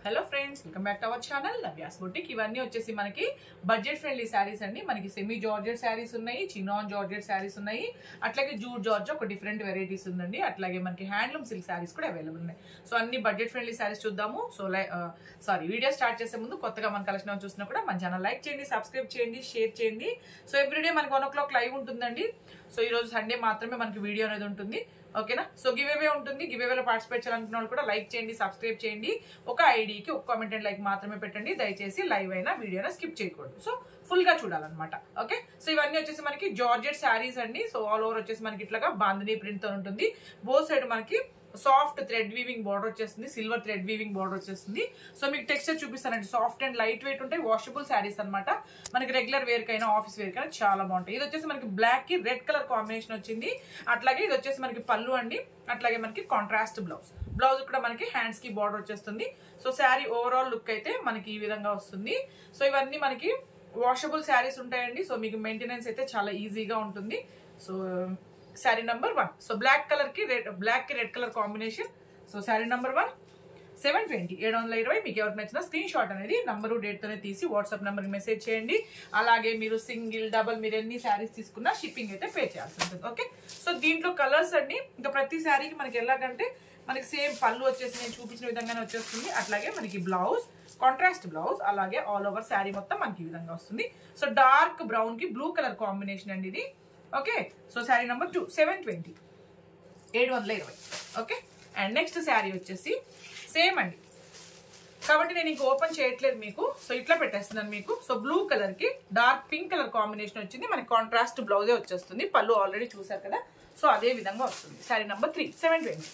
hello friends welcome back to our channel Navya's boutique ఇవన్నీ వచ్చేసి మనకి బడ్జెట్ ఫ్రెండ్లీ శారీస్ అండి మనకి సెమీ జార్జెట్ శారీస్ ఉన్నాయి చినాన్ జార్జెట్ శారీస్ ఉన్నాయి అట్లాగే జూట్ జార్జ్ ఒక డిఫరెంట్ వెరైటీస్ ఉందండి అట్లాగే మనకి హ్యాండ్లూమ్ సిల్క్ శారీస్ కూడా అవైలబుల్ ఉన్నాయి సో అన్ని బడ్జెట్ ఫ్రెండ్లీ శారీస్ చూద్దాము సో లై సారీ వీడియో స్టార్ట్ చేసే ముందు కొత్తగా మన కలెక్షన్ చూసినా కూడా మన ఛానల్ లైక్ చేయండి సబ్స్క్రైబ్ చేయండి షేర్ చేయండి సో ఎవ్రీడే మనకి వన్ ఓ క్లాక్ లైవ్ ఉంటుందండి సో ఈ రోజు సండే మాత్రమే మనకి వీడియో అనేది ఉంటుంది ఓకేనా సో గివ్ అవే ఉంటుంది గివ్ అవేలో పార్టిసిపేట్ చేయాలనుకున్న వాళ్ళు కూడా లైక్ చేయండి సబ్స్క్రైబ్ చేయండి ఒక ఐడికి ఒక కామెంట్ అండ్ లైక్ మాత్రమే పెట్టండి దయచేసి లైవ్ అయినా వీడియోని స్కిప్ చేయకూడదు సో ఫుల్ గా చూడాలన్నమాట ఓకే సో ఇవన్నీ వచ్చేసి మనకి జార్జెట్ శారీస్ అండి సో ఆల్ ఓవర్ వచ్చేసి మనకి ఇట్లాగా బాందినీ ప్రింట్ తో ఉంటుంది బోత్ సైడ్ మనకి సాఫ్ట్ థ్రెడ్ వీవింగ్ బార్డర్ వచ్చేస్తుంది సిల్వర్ థ్రెడ్ వీవింగ్ బార్డర్ వచ్చేస్తుంది సో మీకు టెక్స్చర్ చూపిస్తానండి సాఫ్ట్ అండ్ లైట్ వెయిట్ ఉంటాయి వాషబుల్ శారీస్ అనమాట మనకి రెగ్యులర్ వేర్ కైనా ఆఫీస్ వేర్ కైనా చాలా బాగుంటాయి ఇది వచ్చేసి మనకి బ్లాక్ కి రెడ్ కలర్ కాంబినేషన్ వచ్చింది అట్లాగే ఇది వచ్చేసి మనకి పళ్ళు అండి అట్లాగే మనకి కాంట్రాస్ట్ బ్లౌజ్ బ్లౌజ్ కూడా మనకి హ్యాండ్స్ కి బార్డర్ వచ్చేస్తుంది సో శారీ ఓవరాల్ లుక్ అయితే మనకి ఈ విధంగా వస్తుంది సో ఇవన్నీ మనకి వాషబుల్ శారీస్ ఉంటాయండి సో మీకు మెయింటెనెన్స్ అయితే చాలా ఈజీగా ఉంటుంది so sari number one so black colour కి రెడ్ బ్లాక్ కి red colour combination so sari number one seven twenty ఏడు వందల ఇరవై మీకు ఎవరికి నచ్చిన స్క్రీన్ షాట్ అనేది నంబరు డేట్తోనే తీసి వాట్సాప్ నెంబర్కి మెసేజ్ చేయండి అలాగే మీరు సింగిల్ డబల్ మీరు ఎన్ని శారీస్ తీసుకున్నా షిప్పింగ్ అయితే పే చేయాల్సి ఉంటుంది ఓకే సో దీంట్లో కలర్స్ అన్ని ఇంకా ప్రతి శారీకి మనకి ఎలాగంటే మనకి సేమ్ పళ్ళు వచ్చేసి నేను చూపించిన విధంగానే వచ్చేస్తుంది అట్లాగే మనకి బ్లౌజ్ కాంట్రాస్ట్ బ్లౌజ్ అలాగే ఆల్ ఓవర్ శారీ మొత్తం మనకి ఈ విధంగా వస్తుంది సో డార్క్ బ్రౌన్ కి బ్లూ కలర్ కాంబినేషన్ అండి ఇది okay so sari number two seven twenty ఏడు వందల ఇరవై ఓకే అండ్ నెక్స్ట్ శారీ వచ్చేసి సేమ్ అండి కాబట్టి నేను ఇంక ఓపెన్ చేయట్లేదు మీకు సో ఇట్లా పెట్టేస్తున్నాను మీకు సో బ్లూ కలర్ కి డార్క్ పింక్ కలర్ కాంబినేషన్ వచ్చింది మనకి కాంట్రాస్ట్ బ్లౌజే వచ్చేస్తుంది పళ్ళు ఆల్రెడీ చూసారు కదా సో అదే విధంగా వస్తుంది sari number three seven twenty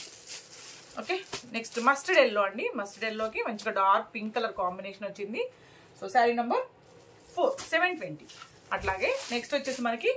okay next mustard yellow అండి మస్టర్డ్ ఎల్లోకి మంచిగా డార్క్ పింక్ కలర్ కాంబినేషన్ వచ్చింది so sari number four seven twenty అట్లాగే నెక్స్ట్ వచ్చేసి మనకి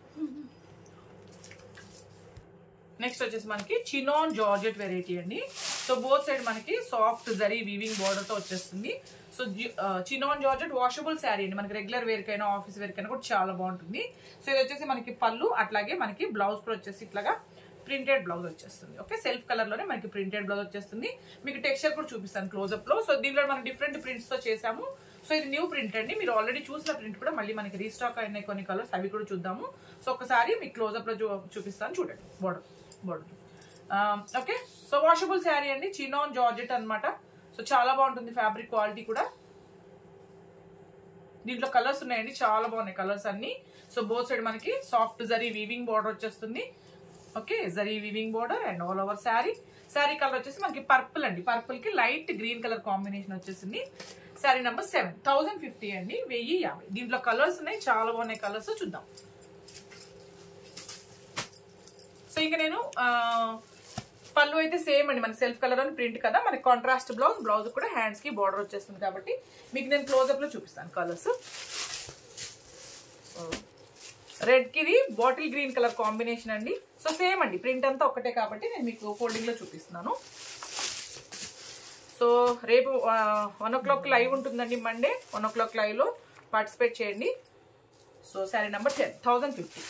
నెక్స్ట్ వచ్చేసి మనకి చినాన్ జార్జెట్ వెరైటీ అండి సో బోత్ సైడ్ మనకి సాఫ్ట్ జరీ వీవింగ్ బార్డర్ తో వచ్చేస్తుంది so chinon georgette washable sari అండి మనకి రెగ్యులర్ వేర్ కైనా ఆఫీస్ వేర్ కైనా కూడా చాలా బాగుంటుంది సో ఇది వచ్చేసి మనకి పళ్ళు అట్లాగే మనకి బ్లౌజ్ కూడా వచ్చేసి ఇట్లాగా ప్రింటెడ్ బ్లౌజ్ వచ్చేస్తుంది ఓకే సెల్ఫ్ కలర్ లోనే మనకి ప్రింటెడ్ బ్లౌజ్ వచ్చేస్తుంది మీకు టెక్స్చర్ కూడా చూపిస్తాను క్లోజ్అప్ లో సో దీనిలో మనం డిఫరెంట్ ప్రింట్స్ తో చేసాము సో ఇది న్యూ ప్రింట్ అండి మీరు ఆల్రెడీ చూసిన ప్రింట్ కూడా మళ్ళీ మనకి రీస్టాక్ అయినాయి కొన్ని కలర్స్ అవి కూడా చూద్దాము సో ఒకసారి మీకు క్లోజ్అప్ లో చూ- చూపిస్తాను చూడండి border border okay so washable sari అండి చినాన్ జార్జెట్ అన్నమాట సో చాలా బాగుంటుంది ఫ్యాబ్రిక్ క్వాలిటీ కూడా దీంట్లో కలర్స్ ఉన్నాయండి చాలా బాగున్నాయి కలర్స్ అన్ని సో బోత్ సైడ్ మనకి సాఫ్ట్ జరీ వీవింగ్ బార్డర్ వచ్చేస్తుంది okay zari weaving border and all over sari sari colour వచ్చేసి మనకి పర్పుల్ అండి పర్పుల్ కి లైట్ గ్రీన్ కలర్ కాంబినేషన్ వచ్చేసింది sari number seven thousand fifty అండి వెయ్యి యాభై దీంట్లో కలర్స్ ఉన్నాయి చాలా బాగున్నాయి కలర్స్ చూద్దాం సో ఇంకా నేను ఆ, పళ్ళు అయితే సేమ్ అండి మన సెల్ఫ్ కలర్ అని ప్రింట్ కదా మనకి కాంట్రాస్ట్ బ్లౌజ్ బ్లౌజ్ కూడా హ్యాండ్స్ కి బార్డర్ వచ్చేస్తుంది కాబట్టి మీకు నేను క్లోజ్అప్ లో చూపిస్తాను కలర్స్ రెడ్ కి ఇది బాటిల్ గ్రీన్ కలర్ కాంబినేషన్ అండి సో సేమ్ అండి ప్రింట్ అంతా ఒకటే కాబట్టి నేను మీకు ఫోల్డింగ్ లో చూపిస్తున్నాను సో రేపు వన్ ఓ క్లాక్ లైవ్ ఉంటుందండి Monday one o'clock live లో పార్టిసిపేట్ చేయండి so sari number ten thousand fifty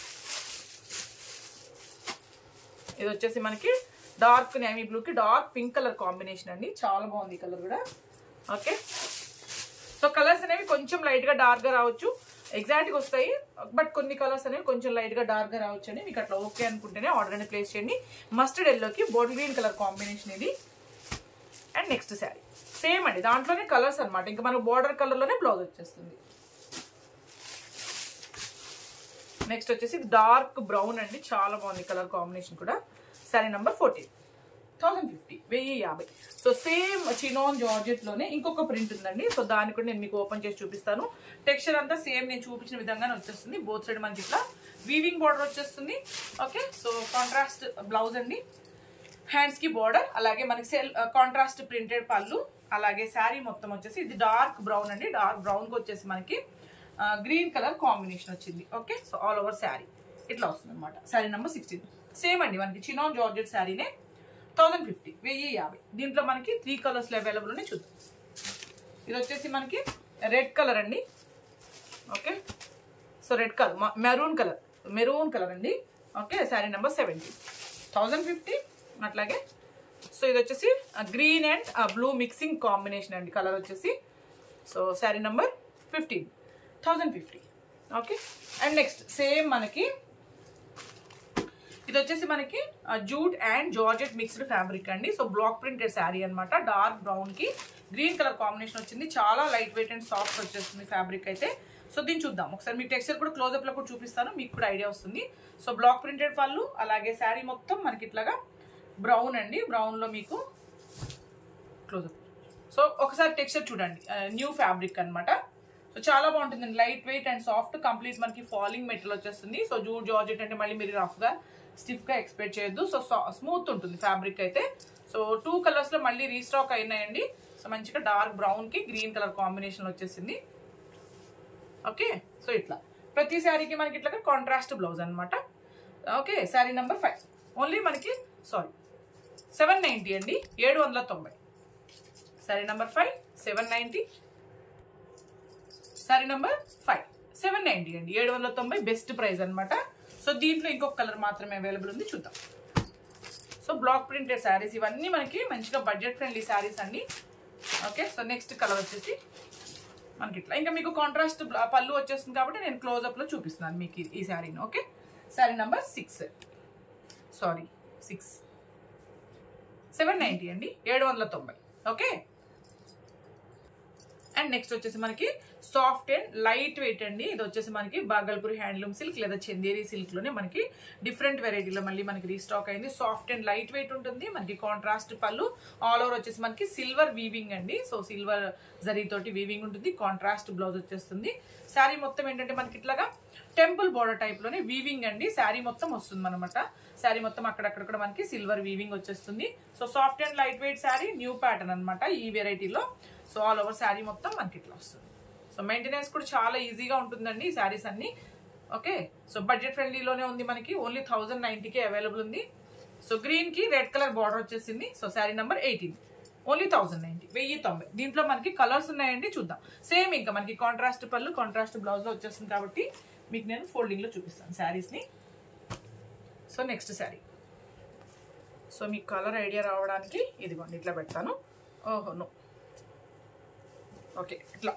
ఇది వచ్చేసి మనకి డార్క్ నేవీ బ్లూ కి డార్క్ పింక్ కలర్ కాంబినేషన్ అండి చాలా బాగుంది ఈ కలర్ కూడా ఓకే సో కలర్స్ అనేవి కొంచెం లైట్ గా డార్క్ గా రావచ్చు ఎగ్జాక్ట్ గా వస్తాయి బట్ కొన్ని కలర్స్ అనేవి కొంచెం లైట్ గా డార్క్ గా రావచ్చు అండి మీకు అట్లా ఓకే అనుకుంటేనే ఆర్డర్ అనేది ప్లేస్ చేయండి మస్టర్డ్ ఎల్లోకి బాటిల్ గ్రీన్ కలర్ కాంబినేషన్ ఇది అండ్ నెక్స్ట్ శారీ సేమ్ అండి దాంట్లోనే కలర్స్ అన్నమాట ఇంకా మనకు బార్డర్ కలర్ లోనే బ్లౌజ్ వచ్చేస్తుంది నెక్స్ట్ వచ్చేసి డార్క్ బ్రౌన్ అండి చాలా బాగుంది కలర్ కాంబినేషన్ కూడా sari number fourteen thousand fifty వెయ్యి యాభై సో సేమ్ చినోన్ జార్జెట్ లోనే ఇంకొక ప్రింట్ ఉందండి సో దాన్ని కూడా నేను మీకు ఓపెన్ చేసి చూపిస్తాను టెక్స్చర్ అంతా సేమ్ నేను చూపించిన విధంగానే వచ్చేస్తుంది బోత్ సైడ్ మనకి ఇట్లా వీవింగ్ బార్డర్ వచ్చేస్తుంది ఓకే సో కాంట్రాస్ట్ బ్లౌజ్ అండి హ్యాండ్స్ కి బార్డర్ అలాగే మనకి సెల్ కాంట్రాస్ట్ ప్రింటెడ్ పళ్ళు అలాగే శారీ మొత్తం వచ్చేసి ఇది డార్క్ బ్రౌన్ అండి డార్క్ బ్రౌన్ కి వచ్చేసి మనకి గ్రీన్ కలర్ కాంబినేషన్ వచ్చింది okay so all over sari ఇట్లా వస్తుంది అనమాట శారీ నెంబర్ సిక్స్టీన్ సేమ్ అండి మనకి చినాన్ జార్జెట్ శారీనే థౌసండ్ ఫిఫ్టీ వెయ్యి యాభై దీంట్లో మనకి త్రీ కలర్స్ అవైలబుల్ ఉన్నాయి చూద్దాం ఇది వచ్చేసి మనకి రెడ్ కలర్ అండి okay so red colour maroon colour maroon colour అండి okay sari number seventy thousand fifty అట్లాగే సో ఇది వచ్చేసి green and blue mixing combination అండి కలర్ వచ్చేసి so sari number fifteen thousand fifty okay and next same మనకి ఇది వచ్చేసి మనకి jute and georgette mixed fabric అండి సో బ్లాక్ ప్రింటెడ్ శారీ అనమాట డార్క్ బ్రౌన్ కి గ్రీన్ కలర్ కాంబినేషన్ వచ్చింది చాలా లైట్ వెయిట్ అండ్ సాఫ్ట్ వచ్చేస్తుంది ఫ్యాబ్రిక్ అయితే సో దీన్ని చూద్దాం ఒకసారి మీకు టెక్స్చర్ కూడా క్లోజ్అప్ లో కూడా చూపిస్తాను మీకు కూడా ఐడియా వస్తుంది సో బ్లాక్ ప్రింటెడ్ పళ్ళు అలాగే శారీ మొత్తం మనకి ఇట్లాగా బ్రౌన్ అండి బ్రౌన్ లో మీకు క్లోజ్అప్ సో ఒకసారి టెక్స్చర్ చూడండి న్యూ ఫ్యాబ్రిక్ అన్నమాట సో చాలా బాగుంటుందండి light weight and soft complete మనకి ఫాలింగ్ మెటీరియల్ వచ్చేస్తుంది సో జూట్ జార్జెట్ అంటే మళ్ళీ మీరు రఫ్ గా స్టిఫ్ గా ఎక్స్పెక్ట్ చేయొద్దు సో స్మూత్ ఉంటుంది ఫ్యాబ్రిక్ అయితే సో టూ కలర్స్ లో మళ్ళీ రీస్టాక్ అయినాయండి సో మంచిగా డార్క్ బ్రౌన్ కి గ్రీన్ కలర్ కాంబినేషన్ వచ్చేసింది ఓకే సో ఇట్లా ప్రతి శారీకి మనకి ఇట్లా కాంట్రాస్ట్ బ్లౌజ్ అన్నమాట okay sari number five only మనకి సారీ సెవెన్ నైంటీ అండి ఏడు వందల తొంభై sari number five seven ninety sari number five seven ninety అండి ఏడు వందల తొంభై బెస్ట్ ప్రైస్ అన్నమాట సో దీంట్లో ఇంకొక కలర్ మాత్రమే అవైలబుల్ ఉంది చూద్దాం సో బ్లాక్ ప్రింటెడ్ శారీస్ ఇవన్నీ మనకి మంచిగా బడ్జెట్ ఫ్రెండ్లీ శారీస్ అండి ఓకే సో నెక్స్ట్ కలర్ వచ్చేసి మనకి ఇట్లా ఇంకా మీకు కాంట్రాస్ట్ పళ్ళు వచ్చేస్తుంది కాబట్టి నేను క్లోజ్అప్ లో చూపిస్తున్నాను మీకు ఈ- ఈ శారీని okay sari number six sorry six seven ninety అండి ఏడు వందల తొంభై ఓకే అండ్ నెక్స్ట్ వచ్చేసి మనకి సాఫ్ట్ అండ్ లైట్ వెయిట్ అండి ఇది వచ్చేసి మనకి బాగల్పూరి హ్యాండ్లూమ్ సిల్క్ లేదా చందేరి సిల్క్ లోనే మనకి డిఫరెంట్ వెరైటీలో మళ్ళీ మనకి రీస్టాక్ అయింది సాఫ్ట్ అండ్ లైట్ వెయిట్ ఉంటుంది మనకి కాంట్రాస్ట్ పళ్ళు ఆల్ ఓవర్ వచ్చేసి మనకి సిల్వర్ వీవింగ్ అండి సో సిల్వర్ జరీ తోటి వీవింగ్ ఉంటుంది కాంట్రాస్ట్ బ్లౌజ్ వచ్చేస్తుంది శారీ మొత్తం ఏంటంటే మనకి ఇట్లాగా టెంపుల్ బోర్డర్ టైప్ లోనే వీవింగ్ అండి శారీ మొత్తం వస్తుంది అనమాట శారీ మొత్తం అక్కడక్కడ కూడా మనకి సిల్వర్ వీవింగ్ వచ్చేస్తుంది so soft and light weight sari new pattern అన్నమాట ఈ వెరైటీలో సో ఆల్ ఓవర్ శారీ మొత్తం మనకి ఇట్లా వస్తుంది సో మెయింటెనెన్స్ కూడా చాలా ఈజీగా ఉంటుందండి ఈ శారీస్ అన్ని ఓకే సో బడ్జెట్ ఫ్రెండ్లీలోనే ఉంది మనకి ఓన్లీ థౌజండ్ నైన్టీకి అవైలబుల్ ఉంది సో గ్రీన్ కి రెడ్ కలర్ బార్డర్ వచ్చేసింది so sari number eighteen only thousand ninety వెయ్యి తొంభై దీంట్లో మనకి కలర్స్ ఉన్నాయండి చూద్దాం సేమ్ ఇంకా మనకి కాంట్రాస్ట్ పళ్ళు కాంట్రాస్ట్ బ్లౌజ్ లో వచ్చేస్తుంది కాబట్టి మీకు నేను ఫోల్డింగ్ లో చూపిస్తాను శారీస్ ని సో నెక్స్ట్ శారీ సో మీకు కలర్ ఐడియా రావడానికి ఇదిగోండి ఇట్లా పెడతాను ఓహో నో ఓకే ఇట్లా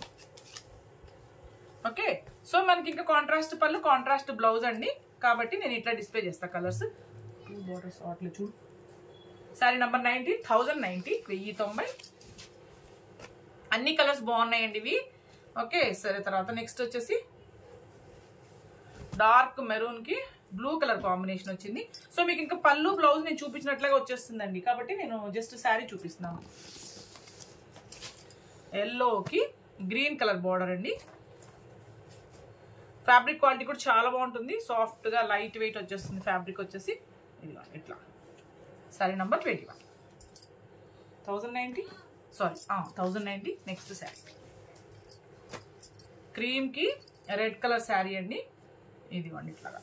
ఓకే సో మనకి ఇంకా కాంట్రాస్ట్ పళ్ళు కాంట్రాస్ట్ బ్లౌజ్ అండి కాబట్టి నేను ఇట్లా డిస్ప్లే చేస్తా కలర్స్ టూ బార్డర్స్ అట్లా చూడు sari number ninety thousand ninety వెయ్యి తొంభై అన్ని కలర్స్ బాగున్నాయండి ఇవి ఓకే సరే తర్వాత నెక్స్ట్ వచ్చేసి డార్క్ మెరూన్ కి బ్లూ కలర్ కాంబినేషన్ వచ్చింది సో మీకు ఇంకా పళ్ళు బ్లౌజ్ నేను చూపించినట్లుగా వచ్చేస్తుందండి కాబట్టి నేను జస్ట్ శారీ చూపిస్తున్నాను ఎల్లోకి గ్రీన్ కలర్ బార్డర్ అండి ఫ్యాబ్రిక్ క్వాలిటీ కూడా చాలా బాగుంటుంది సాఫ్ట్ గా లైట్ వెయిట్ వచ్చేస్తుంది ఫ్యాబ్రిక్ వచ్చేసి ఇదిగో ఇట్లా sari number twenty one thousand ninety sorry thousand ninety next sari క్రీమ్కి రెడ్ కలర్ శారీ అండి ఇదిగోండి ఇట్లాగా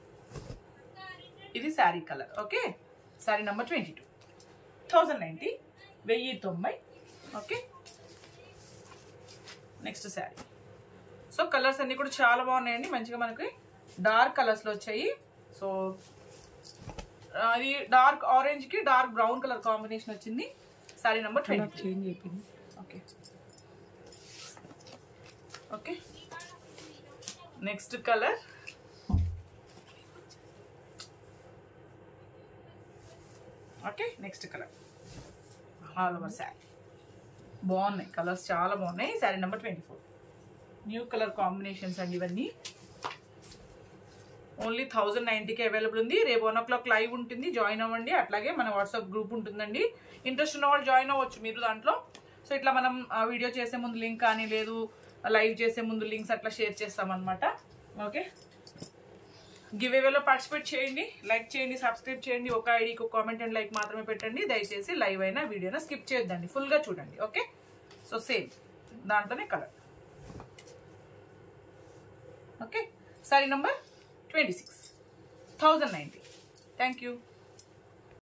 ఇది sari colour okay sari number twenty two thousand ninety వెయ్యి తొంభై okay next sari so colours అన్ని కూడా చాలా బాగున్నాయండి మంచిగా మనకి డార్క్ కలర్స్లో వచ్చాయి సో అది డార్క్ ఆరెంజ్ కి డార్క్ బ్రౌన్ కలర్ కాంబినేషన్ వచ్చింది సారీ నెంబర్ ట్వంటీ చేంజ్ అయిపోయింది okay okay next colour okay next colour all over sari బాగున్నాయి కలర్స్ చాలా బాగున్నాయి sari number twenty four new colour combinations అండి ఇవన్నీ ఓన్లీ థౌజండ్ నైంటీకి అవైలబుల్ ఉంది రేపు వన్ ఓ క్లాక్ లైవ్ ఉంటుంది జాయిన్ అవ్వండి అట్లాగే మన వాట్సాప్ గ్రూప్ ఉంటుందండి ఇంట్రెస్ట్ ఉన్న వాళ్ళు జాయిన్ అవ్వచ్చు మీరు దాంట్లో సో ఇట్లా మనం ఆ వీడియో చేసే ముందు లింక్ కానీ లేదు లైవ్ చేసే ముందు లింక్స్ అట్లా షేర్ చేస్తామన్నమాట ఓకే గివ్ లో పార్టిసిపేట్ చేయండి లైక్ చేయండి సబ్స్క్రైబ్ చేయండి ఒక ఐడికి ఒక కామెంట్ అండ్ లైక్ మాత్రమే పెట్టండి దయచేసి లైవ్ అయినా వీడియోనా స్కిప్ చేయొద్దండి ఫుల్గా చూడండి ఓకే సో సేమ్ దాంట్లోనే colour okay sari number twenty six thousand ninety thank you